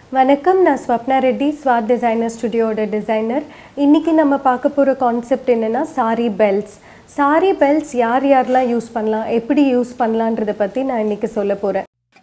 வணக்கம் நான் ஸ்வப்னா ரெட்டி ஸ்வாட் டிசைனர் ஸ்டுடியோட டிசைனர் இன்றைக்கி நம்ம பார்க்க போகிற கான்செப்ட் என்னென்னா சாரி பெல்ட்ஸ் சாரி பெல்ட்ஸ் யார் யாரெல்லாம் யூஸ் பண்ணலாம் எப்படி யூஸ் பண்ணலான்றதை பற்றி நான் இன்றைக்கி சொல்ல போகிறேன்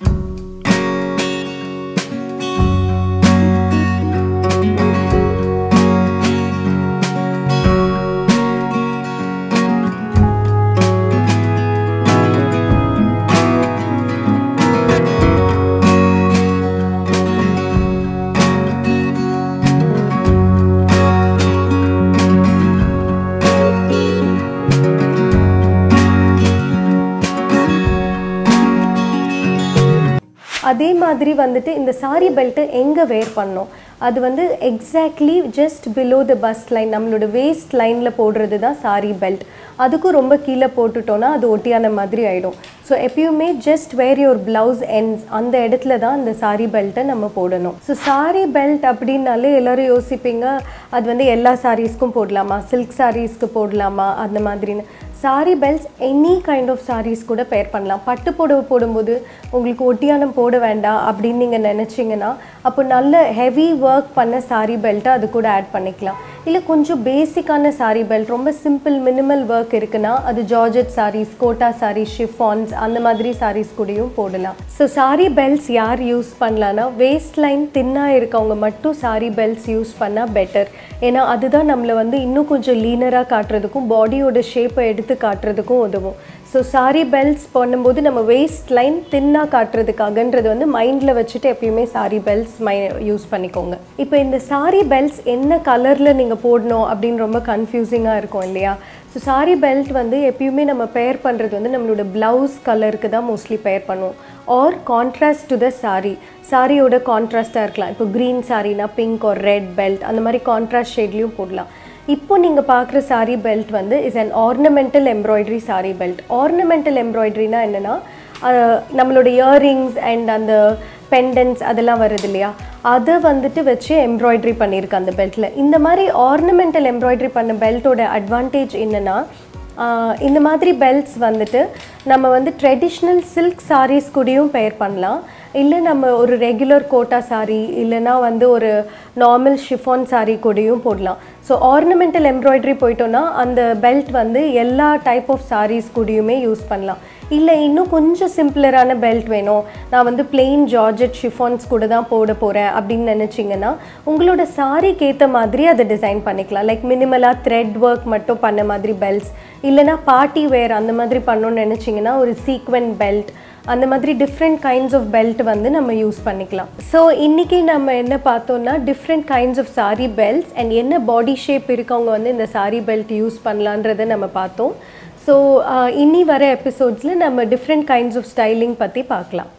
அதே மாதிரி வந்துட்டு இந்த சாரி பெல்ட்டு எங்கே வேர் பண்ணோம் அது வந்து exactly just below the bust line நம்மளோட வேஸ்ட் லைனில் போடுறது தான் சாரி பெல்ட் அதுக்கும் ரொம்ப கீழே போட்டுட்டோன்னா அது ஒட்டியான மாதிரி ஆகிடும் ஸோ எப்பயுமே just where your blouse ends அந்த இடத்துல தான் அந்த சாரி பெல்ட்டை நம்ம போடணும் ஸோ சாரி பெல்ட் அப்படின்னாலே எல்லோரும் யோசிப்பீங்க அது வந்து எல்லா சாரீஸ்க்கும் போடலாமா சில்க் சாரீஸ்க்கு போடலாமா அந்த மாதிரின்னு sari belts any kind of saris கூட பேர் பண்ணலாம் பட்டு புடவை போடும்போது உங்களுக்கு ஒட்டியானம் போட வேண்டாம் அப்படின்னு நீங்கள் நினச்சிங்கன்னா அப்போ நல்ல ஹெவி ஒர்க் பண்ண சாரி பெல்ட்டை அது கூட ஆட் பண்ணிக்கலாம் இல்லை கொஞ்சம் பேசிக்கான சாரி பெல்ட் ரொம்ப சிம்பிள் மினிமல் ஒர்க் இருக்குன்னா அது ஜார்ஜட் சாரீஸ் கோட்டா சாரீஸ் ஷிஃபான்ஸ் அந்த மாதிரி சாரீஸ் கூடயும் போடலாம் ஸோ சாரி பெல்ட்ஸ் யார் யூஸ் பண்ணலான்னா வேஸ்ட் லைன் தின்னாக இருக்கவங்க மட்டும் சாரி பெல்ட்ஸ் யூஸ் பண்ணால் பெட்டர் ஏன்னா அதுதான் நம்மளை வந்து இன்னும் கொஞ்சம் லீனராக காட்டுறதுக்கும் பாடியோட ஷேப்பை எடுத்து காட்டுறதுக்கும் உதவும் ஸோ சாரி பெல்ட்ஸ் பண்ணும்போது நம்ம வேஸ்ட் லைன் தின்னாக காட்டுறதுக்காகன்றது வந்து மைண்டில் வச்சுட்டு எப்பயுமே சாரி பெல்ட்ஸ் மை யூஸ் பண்ணிக்கோங்க இப்போ இந்த சாரி பெல்ட்ஸ் என்ன கலரில் நீங்கள் போடணும் அப்படின்னு ரொம்ப கன்ஃபியூசிங்காக இருக்கும் இல்லையா ஸோ சாரி பெல்ட் வந்து எப்பயுமே நம்ம பேர் பண்ணுறது வந்து நம்மளோட ப்ளவுஸ் கலருக்கு தான் மோஸ்ட்லி பேர் பண்ணுவோம் or contrast to the sari சாரியோட கான்ட்ராஸ்ட்டாக இருக்கலாம் இப்போ க்ரீன் சாரினா பிங்க் ஒரு ரெட் பெல்ட் அந்த மாதிரி கான்ட்ராஸ்ட் ஷேட்லேயும் போடலாம் இப்போ நீங்கள் பார்க்குற சாரி பெல்ட் வந்து is an ornamental embroidery sari belt ornamental எம்ப்ராய்டரினா என்னென்னா நம்மளோட இயரிங்ஸ் அண்ட் அந்த பெண்டன்ஸ் அதெல்லாம் வருது இல்லையா அதை வந்துட்டு வச்சு எம்ப்ராய்டரி பண்ணியிருக்கு அந்த பெல்ட்டில் இந்த மாதிரி ஆர்னமெண்டல் எம்ப்ராய்டரி பண்ண பெல்ட்டோட அட்வான்டேஜ் என்னென்னா இந்த மாதிரி பெல்ட்ஸ் வந்துட்டு நம்ம வந்து ட்ரெடிஷ்னல் சில்க் சாரீஸ் கூடயும் பெயர் பண்ணலாம் இல்லை நம்ம ஒரு ரெகுலர் கோட்டா சாரீ இல்லைனா வந்து ஒரு நார்மல் ஷிஃபான் சாரீ கூடயும் போடலாம் ஸோ ஆர்னமெண்டல் எம்ப்ராய்டரி போயிட்டோன்னா அந்த பெல்ட் வந்து எல்லா டைப் ஆஃப் சாரீஸ் கூடயுமே யூஸ் பண்ணலாம் இல்லை இன்னும் கொஞ்சம் சிம்பிளரான பெல்ட் வேணும் நான் வந்து பிளெயின் ஜார்ஜட் ஷிஃபான்ஸ் கூட தான் போட போகிறேன் அப்படின்னு நினச்சிங்கன்னா உங்களோட சாரிக்கு ஏற்ற மாதிரி அதை டிசைன் பண்ணிக்கலாம் லைக் மினிமலாக த்ரெட் ஒர்க் மட்டும் பண்ண மாதிரி பெல்ட்ஸ் இல்லைனா பார்ட்டி வேர் அந்த மாதிரி பண்ணணும்னு நினச்சிங்கன்னா ஒரு சீக்வென்ட் பெல்ட் அந்த மாதிரி டிஃப்ரெண்ட் கைண்ட்ஸ் ஆஃப் பெல்ட் வந்து நம்ம யூஸ் பண்ணிக்கலாம் ஸோ இன்றைக்கி நம்ம என்ன பார்த்தோம்னா different kinds of sari belts and என்ன பாடி ஷேப் இருக்கவங்க வந்து இந்த சாரி பெல்ட் யூஸ் பண்ணலான்றதை நம்ம பார்த்தோம் ஸோ இனி வர எபிசோட்ஸில் நம்ம டிஃப்ரெண்ட் கைண்ட்ஸ் ஆஃப் ஸ்டைலிங் பற்றி பார்க்கலாம்